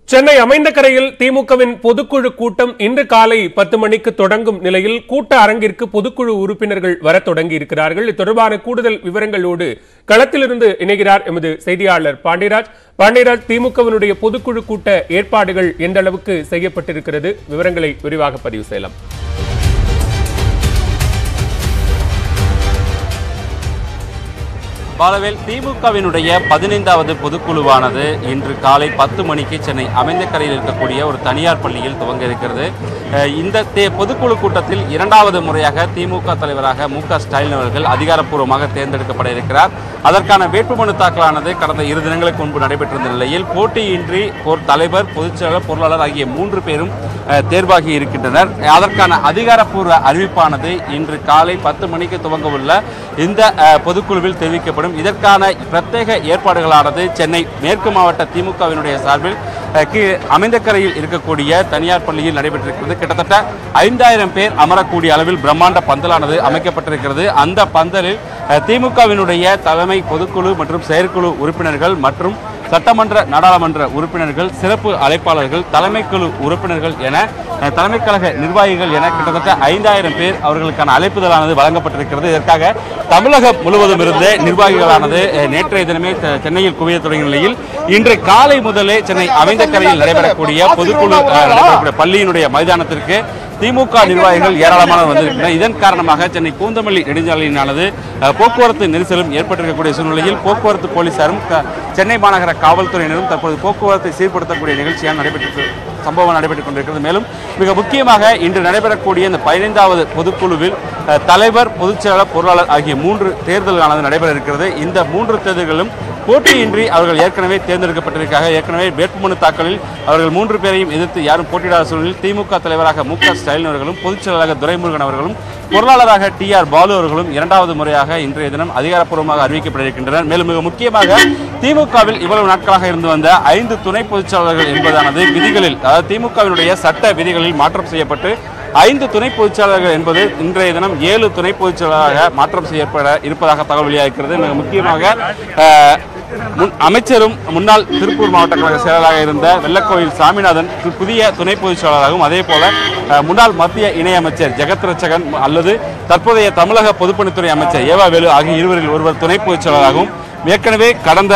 சென்னை அமைந்தகரையில் திமுகவின் பொதுக்குழு கூட்டம் இன்று காலை பத்து மணிக்கு தொடங்கும் நிலையில் கூட்ட அரங்கிற்கு பொதுக்குழு உறுப்பினர்கள் வரத் தொடங்கி இருக்கிறார்கள் இது தொடர்பான கூடுதல் விவரங்களோடு களத்திலிருந்து இணைகிறார் எமது செய்தியாளர் பாண்டியராஜ் பாண்டியராஜ் திமுகவினுடைய பொதுக்குழு கூட்ட ஏற்பாடுகள் எந்த அளவுக்கு செய்யப்பட்டிருக்கிறது விவரங்களை விரிவாக பதிவு செய்யலாம் பாலவேல் திமுகவினுடைய பதினைந்தாவது பொதுக்குழுவானது இன்று காலை பத்து மணிக்கு சென்னை அமைந்தக்கரையில் இருக்கக்கூடிய ஒரு தனியார் பள்ளியில் துவங்க இருக்கிறது அஹ் இந்த தே- பொதுக்குழு கூட்டத்தில் இரண்டாவது முறையாக திமுக தலைவராக மு க ஸ்டாலின் அவர்கள் அதிகாரப்பூர்வமாக தேர்ந்தெடுக்கப்பட இருக்கிறார் அதற்கான வேட்புமனு தாக்கலானது கடந்த இரு தினங்களுக்கு முன்பு நடைபெற்றிருந்த நிலையில் போட்டியின்றி ஒரு தலைவர் பொதுச்செயலாளர் பொருளாளர் ஆகிய மூன்று பேரும் அஹ், தேர்வாகி இருக்கின்றனர் அதற்கான அதிகாரப்பூர்வ அறிவிப்பானது இன்று காலை பத்து மணிக்கு துவங்க உள்ள இந்த அஹ், பொதுக்குழுவில் தெரிவிக்கப்படும் இதற்கான பிரத்யேக ஏற்பாடுகளானது சென்னை மேற்கு மாவட்ட திமுகவினுடைய சார்பில் அஹ், கீழ் அமைந்தக்கரையில் இருக்கக்கூடிய தனியார் பள்ளியில் நடைபெற்றிருக்கிறது கிட்டத்தட்ட ஐந்தாயிரம் பேர் அமரக்கூடிய அளவில் பிரம்மாண்ட பந்தலானது அமைக்கப்பட்டிருக்கிறது அந்த பந்தலில் அஹ், திமுகவினுடைய தலைமை பொதுக்குழு மற்றும் செயற்குழு உறுப்பினர்கள் மற்றும் சட்டமன்ற நாடாளுமன்ற உறுப்பினர்கள் சிறப்பு அழைப்பாளர்கள் தலைமைக்குழு உறுப்பினர்கள் என அஹ், தலைமைக் கழக நிர்வாகிகள் என கிட்டத்தட்ட ஐந்தாயிரம் பேர் அவர்களுக்கான அழைப்புதலானது வழங்கப்பட்டிருக்கிறது இதற்காக தமிழகம் முழுவதும் இருந்த நிர்வாகிகளானது அஹ், நேற்றைய தினமே செ- சென்னையில் குவிய தொடங்கிய நிலையில் இன்று காலை முதலே சென்னை அமைந்தக்கரையில் நடைபெறக்கூடிய பொதுக்குழு அஹ், நடைபெறக்கூடிய பள்ளியினுடைய மைதானத்திற்கு திமுக நிர்வாகிகள் ஏராளமானவர் வந்திருக்கின்றனர் இதன் காரணமாக சென்னை பூந்தமல்லி நெடுஞ்சாலையினானது அஹ், போக்குவரத்து நெரிசலும் ஏற்பட்டிருக்கக்கூடிய சூழ்நிலையில் போக்குவரத்து போலீசாரும் க- சென்னை மாநகர காவல்துறையினரும் தற்போது போக்குவரத்தை சீர்படுத்தக்கூடிய நிகழ்ச்சியாக நடைபெற்று சம்பவம் நடைபெற்றுக் கொண்டிருக்கிறது மேலும் மிக முக்கியமாக இன்று நடைபெறக்கூடிய இந்த பதினைந்தாவது பொதுக்குழுவில் அஹ், தலைவர் பொதுச்செயலாளர் பொருளாளர் ஆகிய மூன்று தேர்தல்களானது நடைபெற இருக்கிறது இந்த மூன்று தேர்தல்களும் போட்டியின்றி அவர்கள் ஏற்கனவே தேர்ந்தெடுக்கப்பட்டிருக்காக ஏற்கனவே வேட்புமனு தாக்கலில் அவர்கள் மூன்று பேரையும் எதிர்த்து யாரும் போட்டியிடாத சூழலில் திமுக தலைவராக மு க ஸ்டாலின் அவர்களும் பொதுச் செயலாளராக துரைமுருகன் அவர்களும் பொருளாளராக டி ஆர் பாலு அவர்களும் இரண்டாவது முறையாக இன்றைய தினம் அதிகாரப்பூர்வமாக அறிவிக்கப்பட்டிருக்கின்றனர் மேலும் மிக முக்கியமாக திமுகவில் இவ்வளவு நாட்களாக இருந்து வந்த ஐந்து துணை பொதுச் செயலாளர்கள் என்பதானது விதிகளில் அதாவது திமுகவினுடைய சட்ட விதிகளில் மாற்றம் செய்யப்பட்டு ஐந்து துணை பொதுச்செயலாளர்கள் என்பது இன்றைய தினம் ஏழு துணை பொதுச்செயலாளராக மாற்றம் செய்யப்பட இருப்பதாக தகவல் வெளியாகிறது மிக முக்கியமாக அஹ், முன் அமைச்சரும் முன்னாள் திருப்பூர் மாவட்ட கழக செயலாளராக இருந்த வெள்ளக்கோயில் சாமிநாதன் கு- புதிய துணை பொதுச் செயலாளராகவும் அதே போல அஹ், முன்னாள் மத்திய இணையமைச்சர் ஜெகத் ரட்சகன் அல்லது தற்போதைய தமிழக பொதுப்பணித்துறை அமைச்சர் ஏவா வேலு ஆகிய இருவரில் ஒருவர் துணை பொதுச் செயலாளராகவும் ஏற்கனவே கடந்த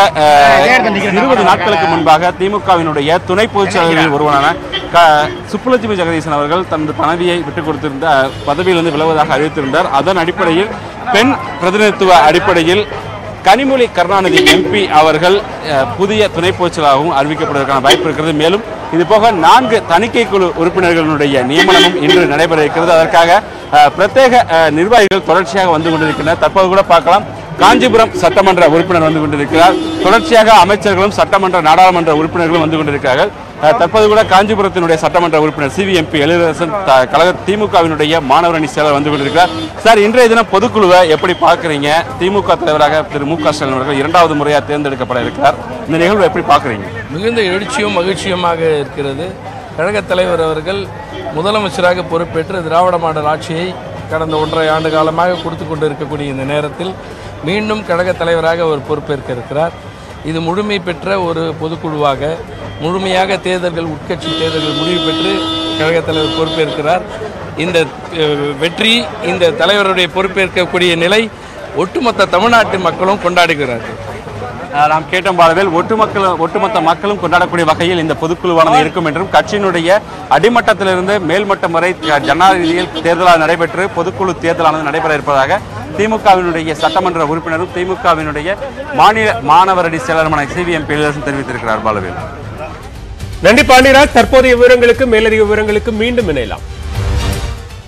இருபது நாட்களுக்கு முன்பாக திமுகவினுடைய துணை பொதுச் செயலாளர்களில் ஒருவரான க சுப்புலட்சுமி ஜெகதீசன் அவர்கள் தனது பதவியை விட்டுக் கொடுத்திருந்த அஹ், பதவியிலிருந்து விலகுவதாக அறிவித்திருந்தார் அதன் அடிப்படையில் பெண் பிரதிநிதித்துவ அடிப்படையில் கனிமொழி கருணாநிதி எம்பி அவர்கள் அஹ், புதிய துணை பொதுச்செயலாளராகவும் அறிவிக்கப்படுவதற்கான வாய்ப்பு இருக்கிறது மேலும் இது போக நான்கு தணிக்கை குழு உறுப்பினர்களுடைய நியமனமும் இன்று நடைபெற இருக்கிறது அதற்காக அஹ், பிரத்யேக அஹ், நிர்வாகிகள் தொடர்ச்சியாக வந்து கொண்டிருக்கின்றனர் தற்போது கூட பார்க்கலாம் காஞ்சிபுரம் சட்டமன்ற உறுப்பினர் வந்து கொண்டிருக்கிறார் தொடர்ச்சியாக அமைச்சர்களும் சட்டமன்ற நாடாளுமன்ற உறுப்பினர்களும் வந்து கொண்டிருக்கிறார்கள் அஹ், தற்போது கூட காஞ்சிபுரத்தினுடைய சட்டமன்ற உறுப்பினர் சிவிஎம்பி எழிலரசன் த- கழக திமுகவினுடைய மாணவர் அணி செயலர் வந்து கொண்டிருக்கிறார் சார் இன்றைய தினம் பொதுக்குழுவை எப்படி பார்க்குறீங்க திமுக தலைவராக திரு மு க ஸ்டாலின் அவர்கள் இரண்டாவது முறையாக தேர்ந்தெடுக்கப்பட இருக்கிறார் இந்த நிகழ்வை எப்படி பார்க்குறீங்க மிகுந்த எழுச்சியும் மகிழ்ச்சியுமாக இருக்கிறது கழகத் தலைவர் அவர்கள் முதலமைச்சராக பொறுப்பேற்று திராவிட மாடல் ஆட்சியை கடந்த ஒன்றரை ஆண்டு காலமாக கொடுத்து கொண்டு இருக்கக்கூடிய இந்த நேரத்தில் மீண்டும் கழகத் தலைவராக அவர் பொறுப்பேற்க இருக்கிறார் இது முழுமை பெற்ற ஒரு பொதுக்குழுவாக முழுமையாக தேர்தல்கள் உட்கட்சி தேர்தல்கள் முடிவு பெற்று கழகத் தலைவர் பொறுப்பேற்கிறார் இந்த அஹ், வெற்றி இந்த தலைவருடைய பொறுப்பேற்கக்கூடிய நிலை ஒட்டுமொத்த தமிழ்நாட்டு மக்களும் கொண்டாடுகிறார்கள் அஹ் நாம் கேட்டோம் பாலவேல் ஒட்டுமக்கள் ஒட்டுமொத்த மக்களும் கொண்டாடக்கூடிய வகையில் இந்த பொதுக்குழுவானது இருக்கும் என்றும் கட்சியினுடைய அடிமட்டத்திலிருந்து மேல்மட்டம் வரை க- ஜனாதிபதியில் தேர்தலாக நடைபெற்று பொதுக்குழு தேர்தலானது நடைபெற இருப்பதாக திமுகவினுடைய சட்டமன்ற உறுப்பினரும் திமுகவினுடைய மாநில மாணவரடி செயலருமான சிவிஎம் எழிலரசன் தெரிவித்திருக்கிறார் பாலவேல் நன்றி பாண்டியராஜ் தற்போதைய விவரங்களுக்கு மேலதிக விவரங்களுக்கு மீண்டும் இணையலாம்